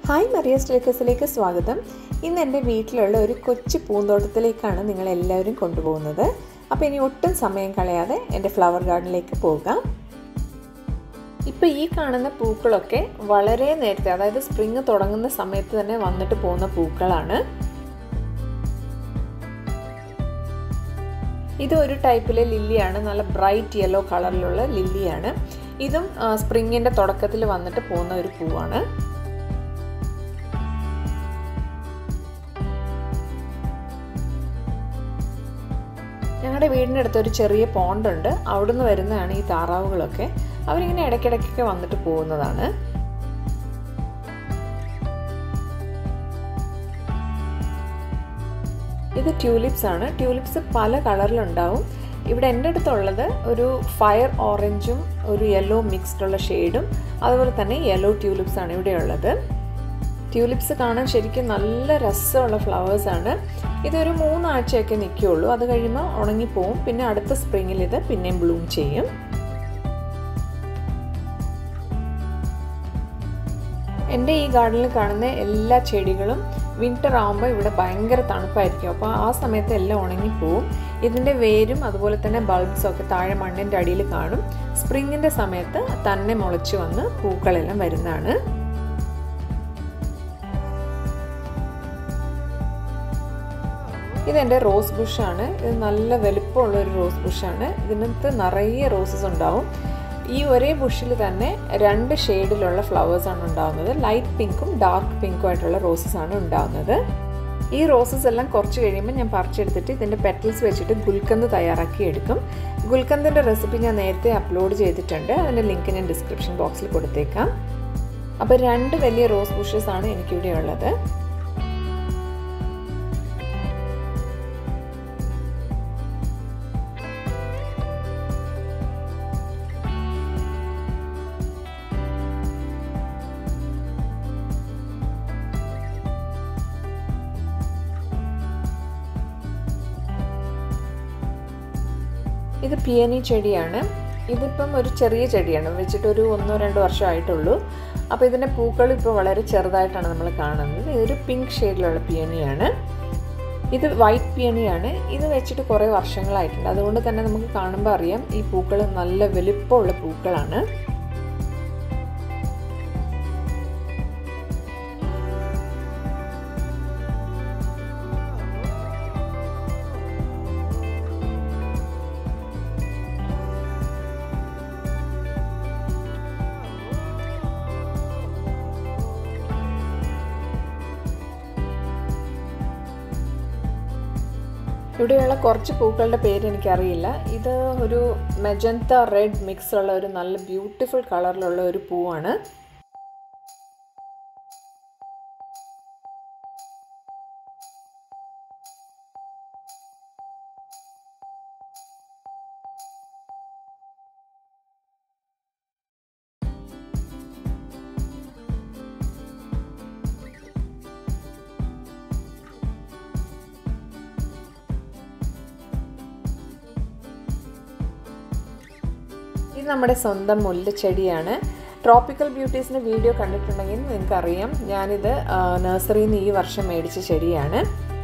hi മറിയസ് ഡെലിക്കസിലേക്ക് സ്വാഗതം ഇന്ന് എൻ്റെ വീട്ടിലുള്ള ഒരു കൊച്ചു പൂന്തോട്ടത്തിലേക്കാണ് നിങ്ങൾ എല്ലാവരും കൊണ്ടുപോകുന്നത് അപ്പോൾ ഇനി ഒട്ടും സമയം കളയാതെ എൻ്റെ ഫ്ലവർ ഗാർഡനിലേക്ക് പോകാം ഇപ്പോൾ ഈ കാണുന്ന പൂക്കളൊക്കെ വളരെ നേരത്തെ അതായത് സ്പ്രിങ് തുടങ്ങുന്ന സമയത്ത് തന്നെ വന്നിട്ട് പോകുന്ന പൂക്കളാണ് ഇത് ഒരു ടൈപ്പിലെ ലില്ലിയാണ് നല്ല ബ്രൈറ്റ് യെല്ലോ കളറിലുള്ള ലില്ലിയാണ് ഇതും സ്പ്രിങ്ങിൻ്റെ തുടക്കത്തിൽ വന്നിട്ട് പോകുന്ന ഒരു പൂവാണ് ഞങ്ങളുടെ വീടിൻ്റെ അടുത്ത് ഒരു ചെറിയ പോണ്ടുണ്ട് അവിടുന്ന് വരുന്നതാണ് ഈ താറാവുകളൊക്കെ അവരിങ്ങനെ ഇടയ്ക്കിടയ്ക്കൊക്കെ വന്നിട്ട് പോകുന്നതാണ് ഇത് ട്യൂലിപ്സ് ആണ് ട്യൂലിപ്സ് പല കളറിലുണ്ടാവും ഇവിടെ എൻ്റെ അടുത്തുള്ളത് ഒരു ഫയർ ഓറഞ്ചും ഒരു യെല്ലോ മിക്സ്ഡ് ഉള്ള ഷെയ്ഡും അതുപോലെ തന്നെ യെല്ലോ ട്യൂലിപ്സ് ആണ് ഇവിടെ ഉള്ളത് ട്യൂലിപ്സ് കാണാൻ ശരിക്കും നല്ല രസമുള്ള ഫ്ലവേഴ്സാണ് ഇതൊരു മൂന്നാഴ്ചയൊക്കെ നിൽക്കുകയുള്ളൂ അത് കഴിയുമ്പോൾ ഉണങ്ങിപ്പോവും പിന്നെ അടുത്ത സ്പ്രിങ്ങിൽ ഇത് പിന്നെയും ബ്ലൂം ചെയ്യും എൻ്റെ ഈ ഗാർഡനിൽ കാണുന്ന എല്ലാ ചെടികളും വിൻ്റർ ആകുമ്പോൾ ഇവിടെ ഭയങ്കര തണുപ്പായിരിക്കും അപ്പോൾ ആ സമയത്ത് എല്ലാം ഉണങ്ങിപ്പോവും ഇതിൻ്റെ വേരും അതുപോലെ തന്നെ ബൾബ്സും ഒക്കെ താഴെ മണ്ണിൻ്റെ അടിയിൽ കാണും സ്പ്രിങ്ങിൻ്റെ സമയത്ത് തന്നെ മുളച്ച് വന്ന് പൂക്കളെല്ലാം വരുന്നതാണ് ഇതെൻ്റെ റോസ് ബുഷാണ് ഇത് നല്ല വലുപ്പമുള്ള ഒരു റോസ് ബുഷാണ് ഇതിനകത്ത് നിറയെ റോസസ് ഉണ്ടാവും ഈ ഒരേ ബുഷിൽ തന്നെ രണ്ട് ഷെയ്ഡിലുള്ള ഫ്ലവേഴ്സാണ് ഉണ്ടാകുന്നത് ലൈറ്റ് പിങ്കും ഡാർക്ക് പിങ്കും ആയിട്ടുള്ള റോസസ് ആണ് ഉണ്ടാകുന്നത് ഈ റോസസ് എല്ലാം കുറച്ച് കഴിയുമ്പോൾ ഞാൻ പറിച്ചെടുത്തിട്ട് ഇതിൻ്റെ പെറ്റൽസ് വെച്ചിട്ട് ഗുൽക്കന്ത് തയ്യാറാക്കി എടുക്കും ഗുൽക്കന്തിൻ്റെ റെസിപ്പി ഞാൻ നേരത്തെ അപ്ലോഡ് ചെയ്തിട്ടുണ്ട് അതിൻ്റെ ലിങ്ക് ഞാൻ ഡിസ്ക്രിപ്ഷൻ ബോക്സിൽ കൊടുത്തേക്കാം അപ്പോൾ രണ്ട് വലിയ റോസ് ബുഷസ് ആണ് എനിക്കിവിടെ ഉള്ളത് ഇത് പിയനി ചെടിയാണ് ഇതിപ്പം ഒരു ചെറിയ ചെടിയാണ് വെച്ചിട്ട് ഒരു ഒന്നോ രണ്ടോ വർഷമായിട്ടുള്ളൂ അപ്പോൾ ഇതിൻ്റെ പൂക്കൾ ഇപ്പോൾ വളരെ ചെറുതായിട്ടാണ് നമ്മൾ കാണുന്നത് ഇതൊരു പിങ്ക് ഷെയ്ഡിലുള്ള പിയണിയാണ് ഇത് വൈറ്റ് പിയണിയാണ് ഇത് വെച്ചിട്ട് കുറേ വർഷങ്ങളായിട്ടുണ്ട് അതുകൊണ്ട് തന്നെ നമുക്ക് കാണുമ്പോൾ അറിയാം ഈ പൂക്കൾ നല്ല വലുപ്പമുള്ള പൂക്കളാണ് ഇവിടെയുള്ള കുറച്ച് പൂക്കളുടെ പേര് എനിക്കറിയില്ല ഇത് ഒരു മെജന്ത റെഡ് മിക്സ് ഉള്ള ഒരു നല്ല ബ്യൂട്ടിഫുൾ കളറിലുള്ള ഒരു പൂവാണ് ഇത് നമ്മുടെ സ്വന്തം മുല്ലച്ചെടിയാണ് ട്രോപ്പിക്കൽ ബ്യൂട്ടീസിൻ്റെ വീഡിയോ കണ്ടിട്ടുണ്ടെങ്കിൽ നിങ്ങൾക്കറിയാം ഞാനിത് നഴ്സറിയിൽ നിന്ന് ഈ വർഷം മേടിച്ച ചെടിയാണ്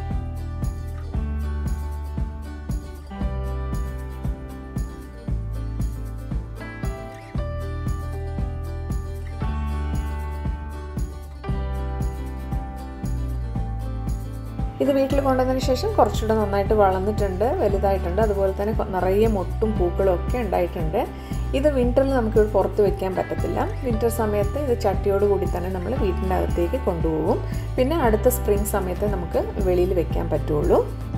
ഇത് വീട്ടിൽ കൊണ്ടുവന്നതിന് ശേഷം കുറച്ചുകൂടെ നന്നായിട്ട് വളർന്നിട്ടുണ്ട് വലുതായിട്ടുണ്ട് അതുപോലെ തന്നെ നിറയെ മൊട്ടും പൂക്കളും ഒക്കെ ഉണ്ടായിട്ടുണ്ട് ഇത് വിൻ്ററിൽ നമുക്ക് പുറത്ത് വെക്കാൻ പറ്റത്തില്ല വിൻ്റർ സമയത്ത് ഇത് ചട്ടിയോട് കൂടി തന്നെ നമ്മൾ വീട്ടിൻ്റെ അകത്തേക്ക് കൊണ്ടുപോകും പിന്നെ അടുത്ത സ്പ്രിംഗ് സമയത്ത് നമുക്ക് വെളിയിൽ വെക്കാൻ പറ്റുള്ളൂ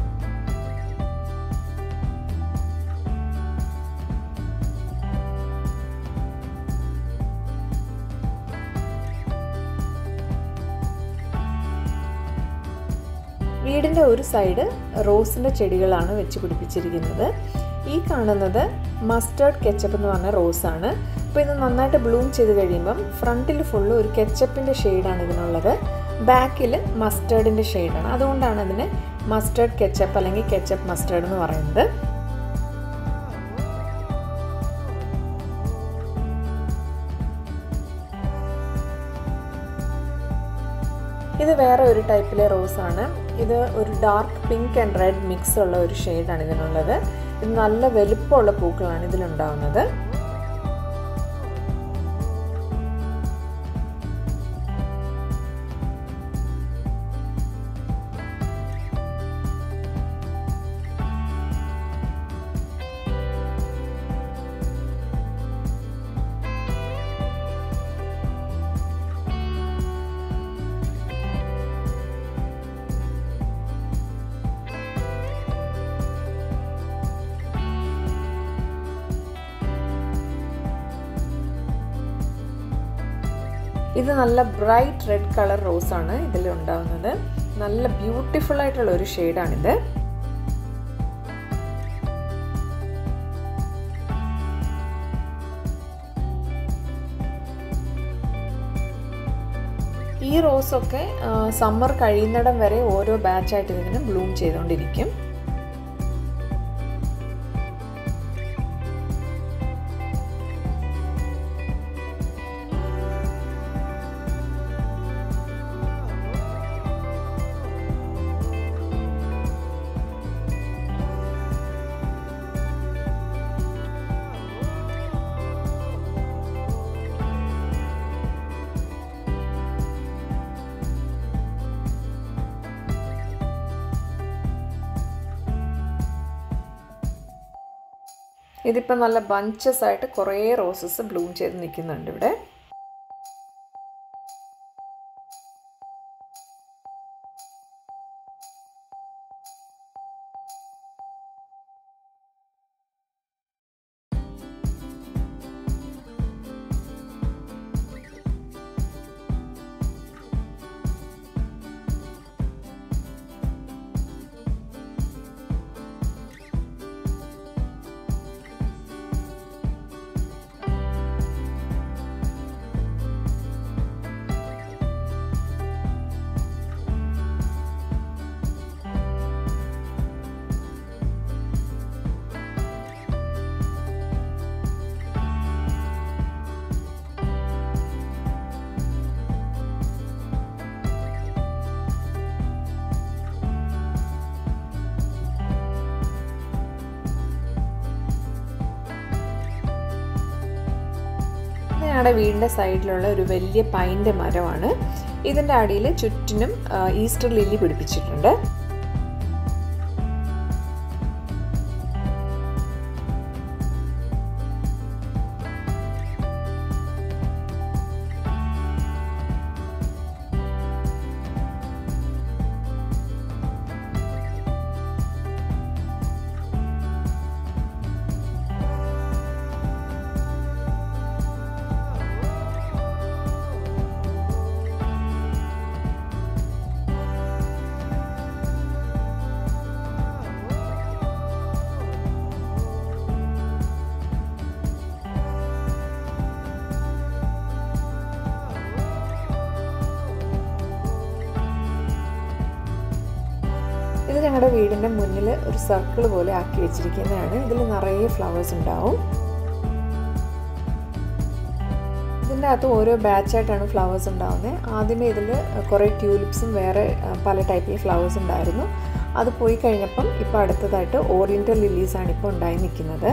വീടിൻ്റെ ഒരു സൈഡ് റോസിൻ്റെ ചെടികളാണ് വെച്ച് പിടിപ്പിച്ചിരിക്കുന്നത് ഈ കാണുന്നത് മസ്റ്റേർഡ് കെച്ചപ്പ് എന്ന് പറഞ്ഞ റോസാണ് അപ്പോൾ ഇത് നന്നായിട്ട് ബ്ലൂം ചെയ്ത് കഴിയുമ്പം ഫ്രണ്ടിൽ ഫുള്ള് ഒരു കെച്ചപ്പിൻ്റെ ഷെയ്ഡാണ് ഇതിനുള്ളത് ബാക്കിൽ മസ്റ്റേർഡിൻ്റെ ഷെയ്ഡാണ് അതുകൊണ്ടാണ് അതിന് മസ്റ്റേർഡ് കെച്ചപ്പ് അല്ലെങ്കിൽ കെച്ചപ്പ് മസ്റ്റേർഡ് എന്ന് പറയുന്നത് ഇത് വേറെ ഒരു ടൈപ്പിലെ റോസാണ് ഇത് ഒരു dark pink and red mix ഉള്ള ഒരു ഷെയ്ഡാണ് ഇതിനുള്ളത് ഇത് നല്ല വലുപ്പമുള്ള പൂക്കളാണ് ഇതിലുണ്ടാവുന്നത് ഇത് നല്ല ബ്രൈറ്റ് റെഡ് കളർ റോസാണ് ഇതിൽ ഉണ്ടാവുന്നത് നല്ല ബ്യൂട്ടിഫുൾ ആയിട്ടുള്ള ഒരു ഷെയ്ഡാണിത് ഈ റോസൊക്കെ സമ്മർ കഴിയുന്നിടം വരെ ഓരോ ബാച്ചായിട്ട് ഇതിങ്ങനെ ബ്ലൂം ചെയ്തുകൊണ്ടിരിക്കും ഇതിപ്പോൾ നല്ല ബഞ്ചസ് ആയിട്ട് കുറേ റോസസ് ബ്ലൂം ചെയ്ത് നിൽക്കുന്നുണ്ട് ഇവിടെ ഞങ്ങളുടെ വീടിൻ്റെ സൈഡിലുള്ള ഒരു വലിയ പൈൻ്റെ മരമാണ് ഇതിൻ്റെ അടിയിൽ ചുറ്റിനും ഈസ്റ്റർ ലില്ലി പിടിപ്പിച്ചിട്ടുണ്ട് ഇത് ഞങ്ങളുടെ വീടിൻ്റെ മുന്നിൽ ഒരു സർക്കിൾ പോലെ ആക്കി വെച്ചിരിക്കുന്നതാണ് ഇതിൽ നിറയെ ഫ്ലവേഴ്സ് ഉണ്ടാവും ഇതിൻ്റെ അകത്ത് ഓരോ ബാച്ചായിട്ടാണ് ഫ്ലവേഴ്സ് ഉണ്ടാവുന്നത് ആദ്യമേ ഇതിൽ കുറേ ട്യൂലിപ്സും വേറെ പല ടൈപ്പിൽ ഫ്ലവേഴ്സ് ഉണ്ടായിരുന്നു അത് പോയി കഴിഞ്ഞപ്പം ഇപ്പോൾ അടുത്തതായിട്ട് ഓറിയൻ്റൽ ലില്ലീസാണ് ഇപ്പോൾ ഉണ്ടായി നിൽക്കുന്നത്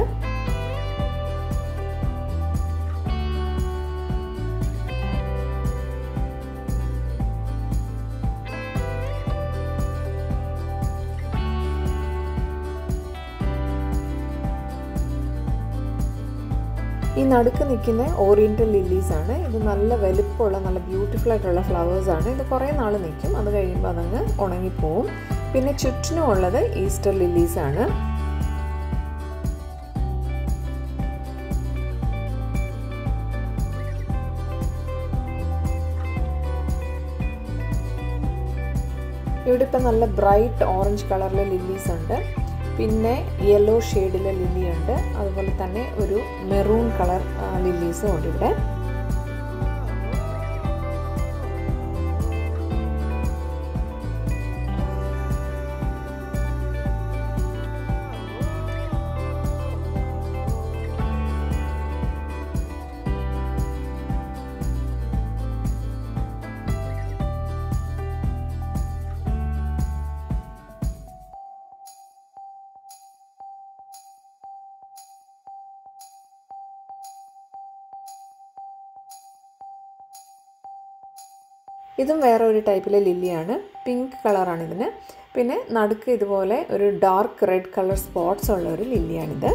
ഈ നടുക്ക് നിൽക്കുന്ന ഓറിയൻ്റൽ ലില്ലീസ് ആണ് ഇത് നല്ല വലുപ്പമുള്ള നല്ല ബ്യൂട്ടിഫുൾ ആയിട്ടുള്ള ഫ്ലവേഴ്സ് ആണ് ഇത് കുറേ നാൾ നിൽക്കും അത് കഴിയുമ്പോൾ അതങ്ങ് ഉണങ്ങിപ്പോവും പിന്നെ ചുറ്റിനും ഉള്ളത് ഈസ്റ്റർ ലില്ലീസ് ആണ് ഇവിടെ ഇപ്പം നല്ല ബ്രൈറ്റ് ഓറഞ്ച് കളറിലെ ലില്ലീസ് ഉണ്ട് പിന്നെ യെല്ലോ ഷെയ്ഡിലെ ലില്ലി ഉണ്ട് അതുപോലെ തന്നെ ഒരു മെറൂൺ കളർ ലില്ലീസും ഉണ്ട് ഇവിടെ ഇതും വേറെ ഒരു ടൈപ്പിലെ ലില്ലിയാണ് പിങ്ക് കളറാണ് ഇതിന് പിന്നെ നടുക്ക് ഇതുപോലെ ഒരു ഡാർക്ക് റെഡ് കളർ സ്പോട്ട്സ് ഉള്ള ഒരു ലില്ലിയാണിത്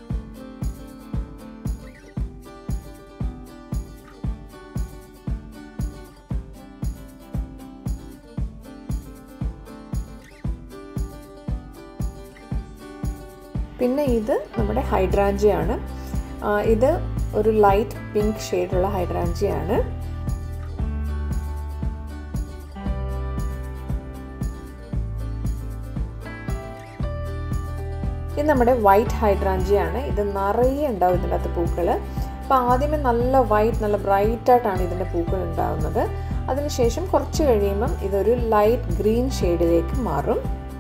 പിന്നെ ഇത് നമ്മുടെ ഹൈഡ്രാഞ്ചിയാണ് ഇത് ഒരു ലൈറ്റ് പിങ്ക് ഷെയ്ഡുള്ള ഹൈഡ്രാഞ്ചിയാണ് ഇത് നമ്മുടെ വൈറ്റ് ഹൈഡ്രാഞ്ചിയാണ് ഇത് നിറയെ ഉണ്ടാവും ഇതിൻ്റെ അകത്ത് പൂക്കൾ അപ്പോൾ ആദ്യമേ നല്ല വൈറ്റ് നല്ല ബ്രൈറ്റ് ആയിട്ടാണ് ഇതിൻ്റെ പൂക്കൾ ഉണ്ടാകുന്നത് അതിനുശേഷം കുറച്ച് കഴിയുമ്പം ഇതൊരു ലൈറ്റ് ഗ്രീൻ ഷെയ്ഡിലേക്ക് മാറും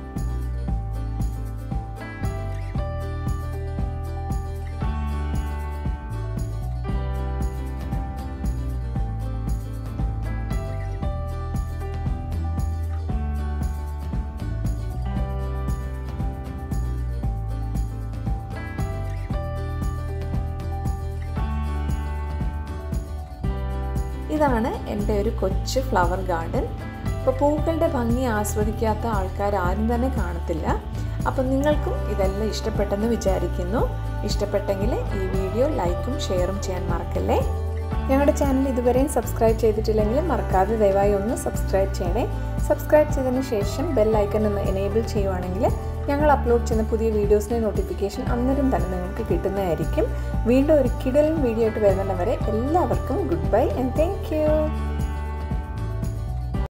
ഇതാണ് എൻ്റെ ഒരു കൊച്ചു ഫ്ലവർ ഗാർഡൻ അപ്പോൾ പൂക്കളുടെ ഭംഗി ആസ്വദിക്കാത്ത ആൾക്കാർ ആരും തന്നെ കാണത്തില്ല അപ്പം നിങ്ങൾക്കും ഇതെല്ലാം ഇഷ്ടപ്പെട്ടെന്ന് വിചാരിക്കുന്നു ഇഷ്ടപ്പെട്ടെങ്കിൽ ഈ വീഡിയോ ലൈക്കും ഷെയറും ചെയ്യാൻ മറക്കല്ലേ ഞങ്ങളുടെ ചാനൽ ഇതുവരെയും സബ്സ്ക്രൈബ് ചെയ്തിട്ടില്ലെങ്കിൽ മറക്കാതെ ദയവായി ഒന്ന് സബ്സ്ക്രൈബ് ചെയ്യണേ സബ്സ്ക്രൈബ് ചെയ്തതിന് ശേഷം ബെൽ ഐക്കൺ ഒന്ന് എനേബിൾ ചെയ്യുവാണെങ്കിൽ ഞങ്ങൾ അപ്ലോഡ് ചെയ്യുന്ന പുതിയ വീഡിയോസിൻ്റെ നോട്ടിഫിക്കേഷൻ അന്നേരം തന്നെ നിങ്ങൾക്ക് കിട്ടുന്നതായിരിക്കും വീണ്ടും ഒരു കിടലും വീഡിയോ ആയിട്ട് വരുന്നിടം വരെ എല്ലാവർക്കും good bye and thank U